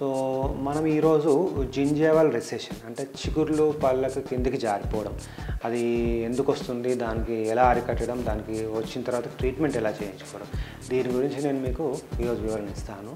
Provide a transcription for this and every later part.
so మనం ఈరోజు gingival recession అంటే చిగుర్లు పళ్ళకు కిందికి జారిపోవడం అది ఎందుకు వస్తుంది దానికి ఎలా అరికట్టడం దానికి వచ్చిన తర్వాత ట్రీట్మెంట్ ఎలా చేయించుకోవడం దీని గురించి నేను మీకు ఈరోజు వివరణ ఇస్తాను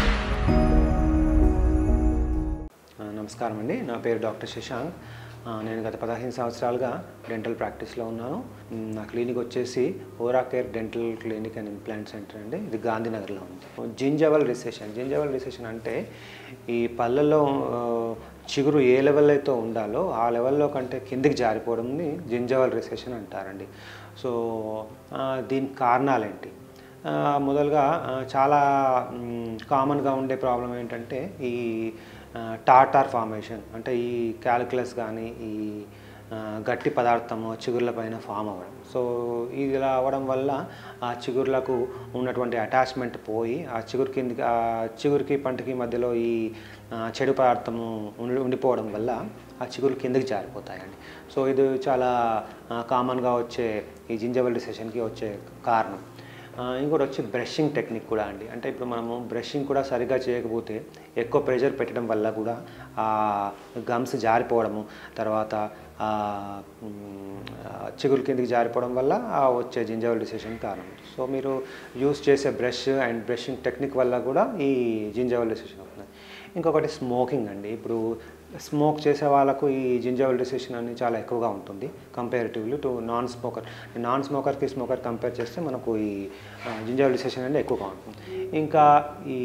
ఆ, నమస్కారం అండి నా పేరు డాక్టర్ శశాంక్ ఆ, నేను గత పదహైదు సంవత్సరాలుగా డెంటల్ ప్రాక్టీస్లో ఉన్నాను మ్, నా క్లినిక్ వచ్చేసి Ora care dental clinic and implant centre అండి ఇది గాంధీనగర్లో ఉంది జింజవల్ రిసెషన్ జింజవల్ రిసెషన్ అంటే ఈ పళ్ళల్లో ఆ, చిగురు ఏ లెవెల్ అయితే ఉండాలో ఆ లెవెల్లో కంటే కిందికి జారిపోవడంని జింజవల్ రిసెషన్ అంటారండి సో ఆ, దీనికి కారణాలేంటి ఆ, మొదలుగా ఆ, చాలా కామన్గా ఉండే ప్రాబ్లం ఏంటంటే ఈ టాటార్ ఫార్మేషన్ అంటే ఈ క్యాలిక్యులస్ కానీ ఈ ఆ, గట్టి పదార్థము చిగుర్ల పైన ఫామ్ అవ్వడం సో ఇది ఇలా అవ్వడం వల్ల ఆ చిగుర్లకు ఉన్నటువంటి అటాచ్మెంట్ పోయి ఆ చిగురు కిందికి ఆ చిగురికి పంటకి మధ్యలో ఈ ఆ, చెడు పదార్థము ఉండి ఉండిపోవడం వల్ల ఆ చిగురు కిందకి జారిపోతాయండి సో ఇది చాలా కామన్గా వచ్చే ఈ జింజబల్ డిసెషన్కి వచ్చే కారణం ఆ, ఇంకోటి వచ్చి బ్రషింగ్ టెక్నిక్ కూడా అండి అంటే ఇప్పుడు మనము బ్రషింగ్ కూడా సరిగ్గా చేయకపోతే ఎక్కువ ప్రెషర్ పెట్టడం వల్ల కూడా ఆ గమ్స్ జారిపోవడము తర్వాత ఆ, మ్, ఆ, చిగురు కిందికి జారిపోవడం వల్ల ఆ వచ్చే జింజవల్ డిసెషన్ కారణం సో మీరు యూస్ చేసే బ్రష్ అండ్ బ్రషింగ్ టెక్నిక్ వల్ల కూడా ఈ జింజవల్ డిసెషన్ అవుతుంది ఇంకొకటి స్మోకింగ్ అండి ఇప్పుడు స్మోక్ చేసే వాళ్ళకు ఈ జింజవల్ డిసెషన్ అనేది చాలా ఎక్కువగా ఉంటుంది comparatively to non smoker non స్మోకర్కి స్మోకర్ కంపేర్ చేస్తే మనకు ఈ జింజవల్ డిసెషన్ అనేది ఎక్కువగా ఉంటుంది ఇంకా ఈ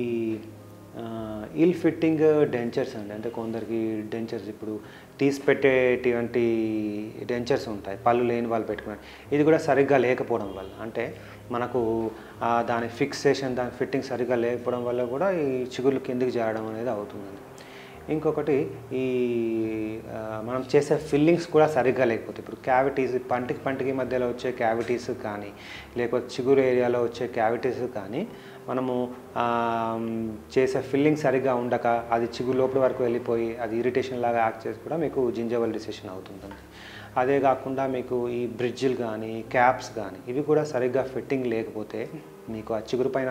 ఇల్ ఫిట్టింగ్ డెంచర్స్ అండి అంటే కొందరికి డెంచర్స్ ఇప్పుడు తీసి పెట్టేటువంటి డెంచర్స్ ఉంటాయి పళ్ళు లేని వాళ్ళు పెట్టుకున్నారు ఇది కూడా సరిగ్గా లేకపోవడం వల్ల అంటే మనకు ఆ, దాని ఫిక్సేషన్ దాని ఫిట్టింగ్ సరిగ్గా లేకపోవడం వల్ల కూడా ఈ చిగుర్లు కిందికి జారడం అనేది అవుతుందండి ఇంకొకటి ఈ ఆ, మనం చేసే ఫిల్లింగ్స్ కూడా సరిగ్గా లేకపోతే ఇప్పుడు క్యావిటీస్ పంటికి పంటికి మధ్యలో వచ్చే క్యావిటీస్ కానీ లేకపోతే చిగురు ఏరియాలో వచ్చే క్యావిటీస్ కానీ మనము ఆ, చేసే ఫిల్లింగ్ సరిగ్గా ఉండక అది చిగురు లోపల వరకు వెళ్ళిపోయి అది ఇరిటేషన్ లాగా యాక్ట్ చేసి కూడా మీకు జింజవల్ డిసెషన్ అవుతుందండి అదే కాకుండా మీకు ఈ బ్రిడ్జిలు కానీ క్యాప్స్ కానీ ఇవి కూడా సరిగ్గా ఫిట్టింగ్ లేకపోతే మీకు ఆ చిగురు పైన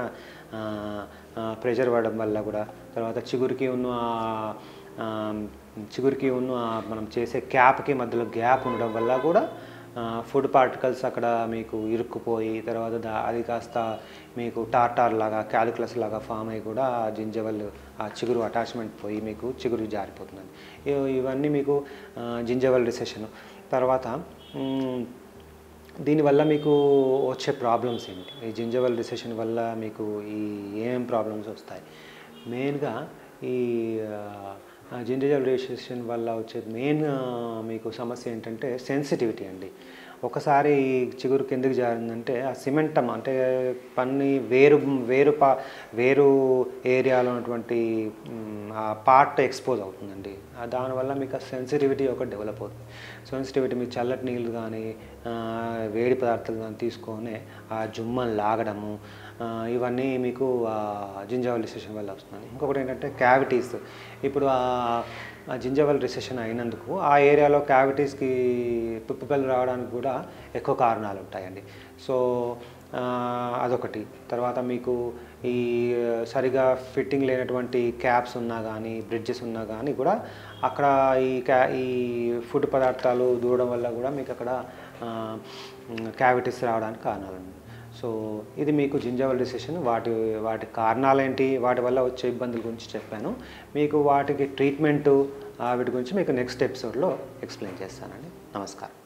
ప్రెషర్ పడడం వల్ల కూడా తర్వాత చిగురికి ఉన్న ఆ, ఆ, చిగురికి ఉన్న ఆ మనం చేసే క్యాప్కి మధ్యలో గ్యాప్ ఉండడం వల్ల కూడా ఫుడ్ పార్టికల్స్ అక్కడ మీకు ఇరుక్కుపోయి తర్వాత దా అది కాస్త మీకు టార్టార్ లాగా క్యాలిక్యులస్ లాగా ఫామ్ అయ్యి కూడా ఆ జింజవల్ ఆ చిగురు అటాచ్మెంట్ పోయి మీకు చిగురు జారిపోతుందండి ఇవ- ఇవన్నీ మీకు జింజవల్ రిసెషన్ తర్వాత మ్, దీనివల్ల మీకు వచ్చే ప్రాబ్లమ్స్ ఏంటి ఈ జింజవల్ రిసెషన్ వల్ల మీకు ఈ ఏమేం ప్రాబ్లమ్స్ వస్తాయి మెయిన్గా ఈ జింజవల్ రిసెషన్ వల్ల వచ్చే మెయిన్ మీకు సమస్య ఏంటంటే సెన్సిటివిటీ అండి ఒకసారి ఈ చిగురు కిందకి జారిందంటే ఆ సిమెంటమ్ అంటే పన్ని వేరు వేరు పా వేరు ఏరియాలో ఉన్నటువంటి మ్, ఆ పార్ట్ ఎక్స్పోజ్ అవుతుందండి ఆ దానివల్ల మీకు ఆ సెన్సిటివిటీ ఒకటి డెవలప్ అవుతుంది సెన్సిటివిటీ మీకు చల్లటి నీళ్ళు కానీ ఆ, వేడి పదార్థాలు కానీ తీసుకొని ఆ జుమ్మని లాగడము ఆ, ఇవన్నీ మీకు జింజవల్ రిసెషన్ వల్ల వస్తుంది ఇంకొకటి ఏంటంటే క్యావిటీస్ ఇప్పుడు ఆ జింజవల్ రిసెషన్ అయినందుకు ఆ ఏరియాలో క్యావిటీస్కి పిప్పుకలు రావడానికి కూడా ఎక్కువ కారణాలు ఉంటాయండి సో ఆ, అదొకటి తర్వాత మీకు ఈ సరిగా ఫిట్టింగ్ లేనటువంటి క్యాప్స్ ఉన్నా కానీ బ్రిడ్జెస్ ఉన్నా కానీ కూడా అక్కడ ఈ క్యా ఈ ఫుడ్ పదార్థాలు దూరడం వల్ల కూడా మీకు అక్కడ క్యావిటీస్ రావడానికి కారణాలు ఉన్నాయి సో ఇది మీకు జింజవల్ డిసెషన్ వాటి వాటి కారణాలేంటి వాటి వల్ల వచ్చే ఇబ్బందుల గురించి చెప్పాను మీకు వాటికి ట్రీట్మెంటు వీటి గురించి మీకు నెక్స్ట్ ఎపిసోడ్లో ఎక్స్ప్లెయిన్ చేస్తానండి నమస్కారం